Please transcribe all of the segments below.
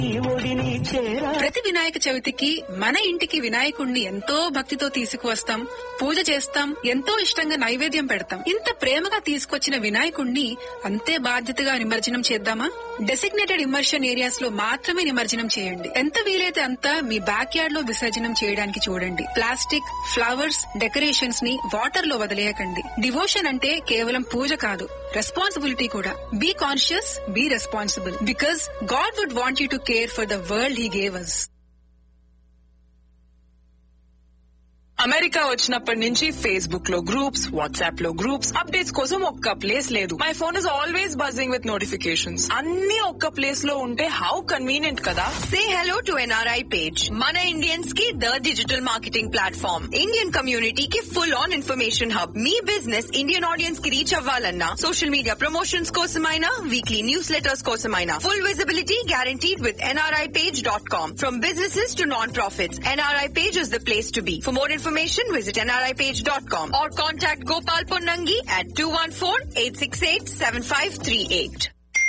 ప్రతి వినాయక చవితికి మన ఇంటికి వినాయకుణ్ణి ఎంతో భక్తితో తీసుకువస్తాం పూజ చేస్తాం ఎంతో ఇష్టంగా నైవేద్యం పెడతాం ఇంత ప్రేమగా తీసుకొచ్చిన వినాయకుణ్ణి అంతే బాధ్యతగా నిమజ్జనం చేద్దామా డెసిగ్నేటెడ్ ఇమర్షన్ ఏరియాస్ లో మాత్రమే నిమజ్జనం చేయండి ఎంత వీలైతే అంత మీ బ్యాక్ యార్డ్ లో విసర్జనం చేయడానికి చూడండి ప్లాస్టిక్ ఫ్లవర్స్ డెకరేషన్స్ ని వాటర్ లో వదిలేయకండి డివోషన్ అంటే కేవలం పూజ కాదు రెస్పాన్సిబిలిటీ కూడా be conscious be responsible because God would want you to care for the world he gave us America వచ్చినప్పటి నుంచి ఫేస్బుక్ లో గ్రూప్స్ వాట్సాప్ లో గ్రూప్స్ అప్డేట్స్ కోసం ఒక్క ప్లేస్ లేదు my phone is always buzzing with notifications అన్ని ఒక్క place లో ఉంటే హౌ కన్వీనియంట్ కదా Say hello to NRI page. Mana Indians की the digital marketing platform. Indian community की full on information hub. Me business Indian audience की reach అవ్వాలన్నా social media promotions కోసమైనా weekly newsletters కోసమైనా full visibility guaranteed with nripage.com. From businesses to non-profits, NRI page is the place to be. For more information, visit nripage.com or contact Gopal Ponnangi at 214-868-7538.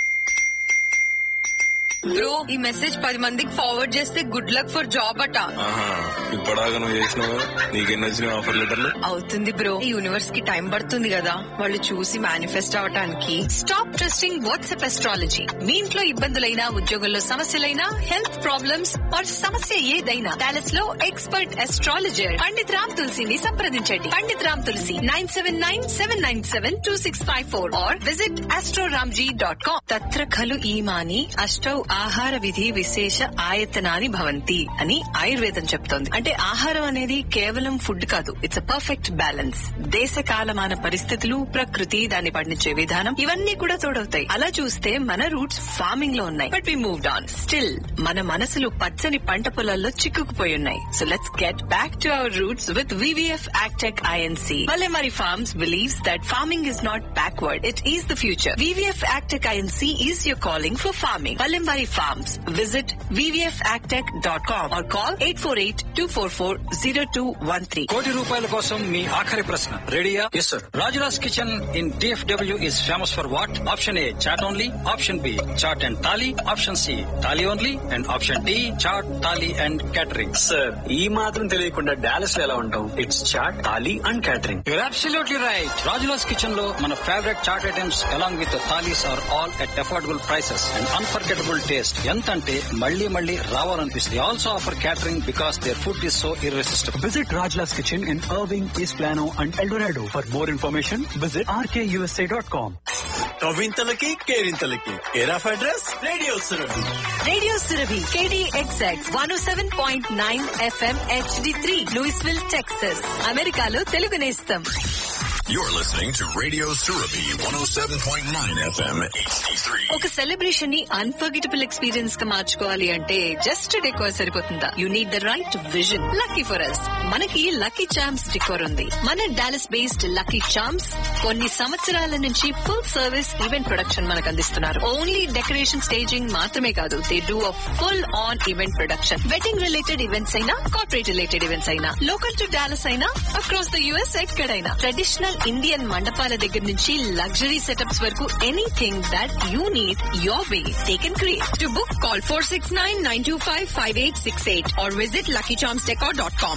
Bro ఈ message పది మందికి forward చేస్తే good luck for job అట ఆహా ఇప్పటిదాకా నువ్వు చేసినావు నీకెన్ని వచ్చినాయి ఆఫర్ లెటర్లు అవుతుంది బ్రో ఈ యూనివర్స్ కి టైం పడుతుంది కదా వాళ్ళు చూసి మేనిఫెస్ట్ అవటానికి స్టాప్ ట్రస్టింగ్ వాట్సాప్ ఎస్ట్రాలజీ మీ ఇంట్లో ఇబ్బందులైనా ఉద్యోగంలో సమస్యలైనా హెల్త్ ప్రాబ్లమ్స్ ఆర్ సమస్య ఏదైనా డాలస్ లో ఎక్స్పర్ట్ ఎస్ట్రాలజర్ పండిత్ రామ్ తులసిని సంప్రదించండి Pandit Ram Tulasi nine seven nine seven nine seven two six five four or visit AstroRamji dot com తత్ర ఖలు ఈమాని అష్టౌ ఆహార విధి విశేష ఆయతనాని భవంతి అని ఆయుర్వేదం చెప్తోంది అంటే ఆహారం అనేది కేవలం ఫుడ్ కాదు ఇట్స్ అ పర్ఫెక్ట్ బ్యాలెన్స్ దేశ కాలమాన పరిస్థితులు ప్రకృతి దాన్ని పండించే విధానం ఇవన్నీ కూడా తోడవుతాయి అలా చూస్తే మన రూట్స్ ఫార్మింగ్ లో ఉన్నాయి but we moved on still మన మనసులు పచ్చని పంట పొలాల్లో చిక్కుకుపోయి ఉన్నాయి so let's get back to our roots with VVF AgTech INC Valemari Farms believes that farming is not backward, it is the future. VVF Agtech INC is your calling for farming. Valemari Farms. Visit vvfagtech.com or call 848-244-0213. కోటి రూపాయల కోసం మీ ఆఖరి ప్రశ్న రెడీయా yes sir రాజురాజ్ kitchen in DFW is famous for what option A chaat only option B chaat and thali option C thali only and option D chaat thali and catering sir ఈ మాత్రం తెలియకుండా డాలస్ లో ఎలా ఉంటాం it's chaat thali and catering you're absolutely right రాజులాస్ kitchen లో మన favourite chaat items along with thalis are all at affordable prices and unforgettable taste ఎంత అంటే మళ్ళీ మళ్ళీ రావాలనిపిస్తుంది also offer catering because their food is so irresistible Visit Rajla's Kitchen in Irving, East Plano, and El Dorado. For more information, visit rkusa.com. కవింతలకి కేరింతలకి care of address radio Surabhi Radio Surabhi, KDXX 107.9 FM HD3, Louisville, Texas. అమెరికాలో తెలుగు నేస్తం You're listening to Radio Surabhi 107.9 FM HD3. ఒక celebration ని unforgettable experience గా మార్చుకోవాలి అంటే just decor సరిపోతుందా you need the right vision lucky for us మనకి lucky charms decor ఉంది మన డాలస్ బేస్డ్ లక్కీ చామ్స్ కొన్ని సంవత్సరాల నుంచి ఫుల్ సర్వీస్ ఈవెంట్ ప్రొడక్షన్ మనకు అందిస్తున్నారు ఓన్లీ డెకరేషన్ స్టేజింగ్ మాత్రమే కాదు they do a full on event production wedding related events అయినా కార్పొరేట్ రిలేటెడ్ ఈవెంట్స్ అయినా లోకల్ టు డాలస్ అయినా అక్రాస్ ద యుఎస్ ఎక్కడైనా ట్రెడిషనల్ ఇండియన్ మండపాల దగ్గర నుంచి లగ్జరీ సెటప్స్ వరకు anything that you need your way they can create To book, call 469-925-5868 or visit luckycharmsdecor.com.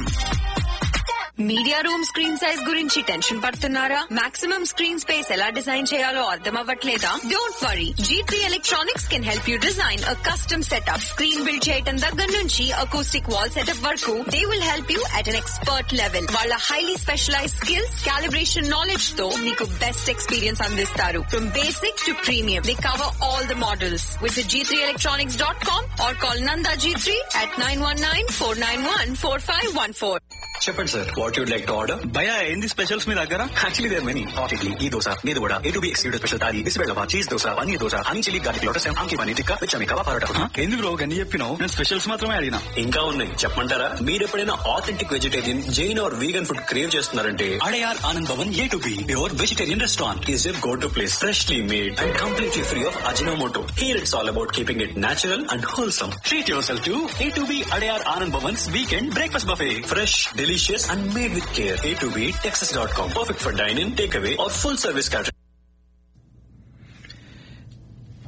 Media room screen size గురించి tension పడుతున్నారా maximum screen space ఎలా design చేయాలో అర్థం అవ్వట్లేదా don't worry G three electronics can help you design a custom setup screen build చేయడం దగ్గర నుంచి acoustic wall setup వరకు they will help you at an expert level వాళ్ళ highly specialize skills calibration knowledge తో మీకు బెస్ట్ ఎక్స్పీరియన్స్ అందిస్తారు from basic to premium they cover all the models visit G three electronics dot com or call Nanda G three at nine one nine four nine one four five one four చెప్పండి sir what you'd like to order భయ ఏంది specials మీ దగ్గర actually there many hot idli ఈ దోశ మీద కూడా A two B excluded special thali బిస్బెల్లవా cheese dosa paneer dosa honey chilli garlic lotus ఆంకి పన్నీర్ టిక్కా విచమి కవా పరోటా ఎందుకు బ్రో గన్ని చెప్పినావు నేను స్పెషల్స్ మాత్రమే అడిగినా ఇంకా ఉన్నాయి చెప్పమంటారా మీరు ఎప్పుడైనా authentic vegetarian Jain or vegan food crave చేస్తున్నారంటే Adyar Anand Bhavan A two B your vegetarian restaurant is your go to place freshly made and completely free of Ajinomoto here it's all about keeping it natural and wholesome treat yourself to A two B Adyar Anand Bhavan's weekend breakfast buffet fresh delicious and made with care A two B Texas dot com perfect for dyne in take away or full service cater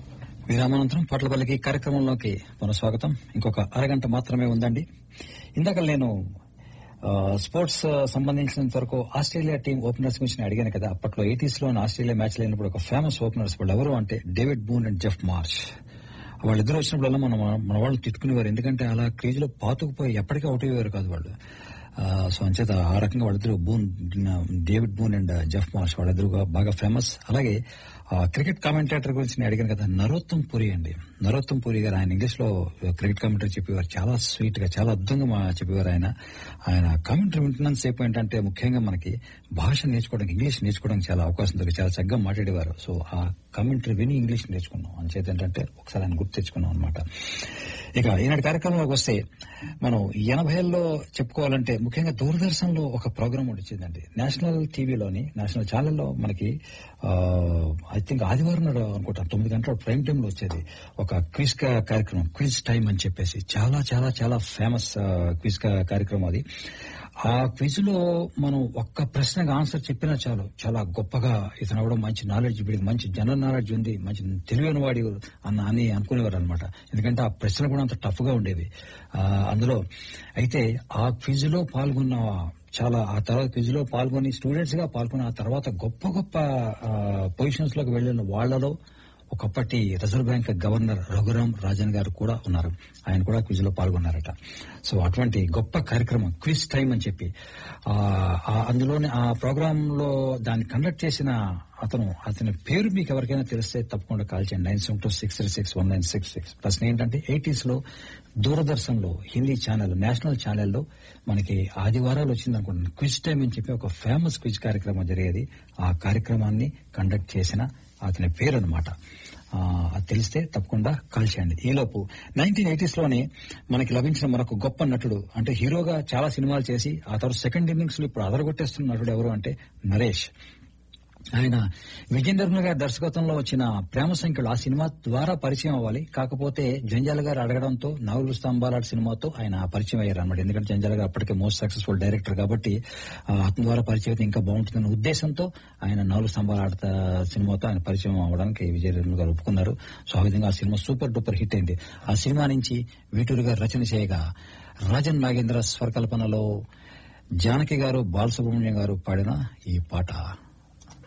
విరామానంతరం పాటలపల్లికి కార్యక్రమంలోకి పునఃస్వాగతం ఇంకొక అరగంట మాత్రమే ఉందండి ఇందాక నేను ఆ, స్పోర్ట్స్ ఆ, సంబంధించినంత వరకు ఆస్ట్రేలియా టీం ఓపెనర్స్ గురించి నేను అడిగాను కదా అప్పట్లో ఎయిటీస్ లో ఆస్ట్రేలియా మ్యాచ్ లేనప్పుడు ఒక ఫేమస్ ఓపెనర్స్ వాళ్ళు ఎవరు అంటే David Boon and Geoff Marsh వాళ్ళిద్దరు వచ్చినప్పుడల్లా మన మన వాళ్ళు తిట్టుకునేవారు ఎందుకంటే అలా క్రీజ్ లో పాతుకుపోయి ఎప్పటికీ అవుట్ అయ్యేవారు కాదు వాళ్ళు ఆ, సో అంచేత ఆ రకంగా వాళ్ళిద్దరు Boon David Boon and Geoff Marsh వాళ్ళిద్దరు బాగా ఫేమస్ అలాగే ఆ, క్రికెట్ కామెంటేటర్ గురించి నేను అడిగాను కదా నరోత్తం పురి అండి నరోత్తం పురి గారు ఆయన ఇంగ్లీష్ లో క్రికెట్ కామెంటరీ చెప్పేవారు చాలా స్వీట్ గా చాలా అద్భుతంగా మా- చెప్పేవారు ఆయన ఆయన కామెంటరీ వింటున్నంత సేపు ఏంటంటే ముఖ్యంగా మనకి భాష నేర్చుకోవడానికి ఇంగ్లీష్ నేర్చుకోవడానికి చాలా అవకాశం దొరికి చాలా చక్కగా మాట్లాడేవారు సో ఆ కామెంటరీ విని ఇంగ్లీష్ నేర్చుకున్నాం అంచేత ఏంటంటే ఒకసారి ఆయన గుర్తు తెచ్చుకున్నాం అనమాట ఇక ఈనాటి కార్యక్రమంలోకి వస్తే మనం ఎనభైల్లో చెప్పుకోవాలంటే ముఖ్యంగా దూరదర్శన్ లో ఒక ప్రోగ్రామ్ ఒకటి వచ్చిందండి నేషనల్ టీవీలోని నేషనల్ ఛానల్లో మనకి ఐ థింక్ ఆదివారం నాడు అనుకుంటా తొమ్మిది గంటల ప్రైమ్ టైమ్ లో వచ్చేది ఒక క్విజ్ కార్యక్రమం క్విజ్ టైం అని చెప్పేసి చాలా చాలా చాలా ఫేమస్ క్విజ్ కార్యక్రమం అది ఆ క్విజ్ లో మనం ఒక్క ప్రశ్నకు ఆన్సర్ చెప్పినా చాలు చాలా గొప్పగా ఇతను కూడా మంచి నాలెడ్జ్ వీడికి మంచి జనరల్ నాలెడ్జ్ ఉంది మంచి తెలివైన వాడి అన్న అని అనుకునేవారు అనమాట ఎందుకంటే ఆ ప్రశ్నలు కూడా అంత టఫ్ గా ఉండేవి ఆ, అందులో అయితే ఆ క్విజ్ లో పాల్గొన్న చాలా ఆ తర్వాత క్విజ్ లో పాల్గొని స్టూడెంట్స్ గా పాల్గొన్న ఆ తర్వాత గొప్ప గొప్ప పొజిషన్స్ లోకి వెళ్లిన వాళ్లలో ఒకప్పటి reserve bank governor Raghuram Rajan గారు కూడా ఉన్నారు ఆయన కూడా క్విజ్ లో పాల్గొన్నారట సో అటువంటి గొప్ప కార్యక్రమం క్విజ్ టైం అని చెప్పి ఆ, ఆ అందులోనే ఆ ప్రోగ్రామ్ లో దాన్ని కండక్ట్ చేసిన అతను అతని పేరు మీకు ఎవరికైనా తెలిస్తే తప్పకుండా కాల్ చేయండి nine seven two six three six one nine six six ప్రశ్న ఏంటంటే ఎయిటీస్ లో దూరదర్శన్ లో హిందీ ఛానల్ నేషనల్ ఛానల్లో మనకి ఆదివారాలు వచ్చింది అనుకుంటున్నాను క్విజ్ టైం అని చెప్పి ఒక ఫేమస్ క్విజ్ కార్యక్రమం జరిగేది ఆ కార్యక్రమాన్ని కండక్ట్ చేసిన అతని పేరు అనమాట అది తెలిస్తే తప్పకుండా కాల్ చేయండి ఈలోపు నైన్టీన్ ఎయిటీస్ లోనే మనకి లభించిన మరొక గొప్ప నటుడు అంటే హీరోగా చాలా సినిమాలు చేసి ఆ తర్వాత సెకండ్ ఇన్నింగ్స్ లో ఇప్పుడు అదరగొట్టేస్తున్న నటుడు ఎవరు అంటే నరేష్ ఆయన విజయ నిర్మల్ గారి దర్శకత్వంలో వచ్చిన ప్రేమ సంఖ్యలు ఆ సినిమా ద్వారా పరిచయం అవ్వాలి కాకపోతే జంజాల గారు అడగడంతో నాలుగు స్తంభాల సినిమాతో ఆయన పరిచయం అయ్యారు అనమాట ఎందుకంటే జంజాల గారు అప్పటికే మోస్ట్ సక్సెస్ఫుల్ డైరెక్టర్ కాబట్టి ఆ, అతని ద్వారా పరిచయం అయితే ఇంకా బాగుంటుందన్న ఉద్దేశంతో ఆయన నాలుగు స్తంభాల ఆడత సినిమాతో ఆయన పరిచయం అవ్వడానికి విజయ నిర్మల్ గారు ఒప్పుకున్నారు సో ఆ విధంగా ఆ సినిమా సూపర్ డూపర్ హిట్ అయింది ఆ సినిమా నుంచి వీటూరు గారు రచన చేయగా రాజన్ నాగేంద్ర స్వరకల్పనలో జానకి గారు బాలసుబ్రహ్మణ్యం గారు పాడిన ఈ పాట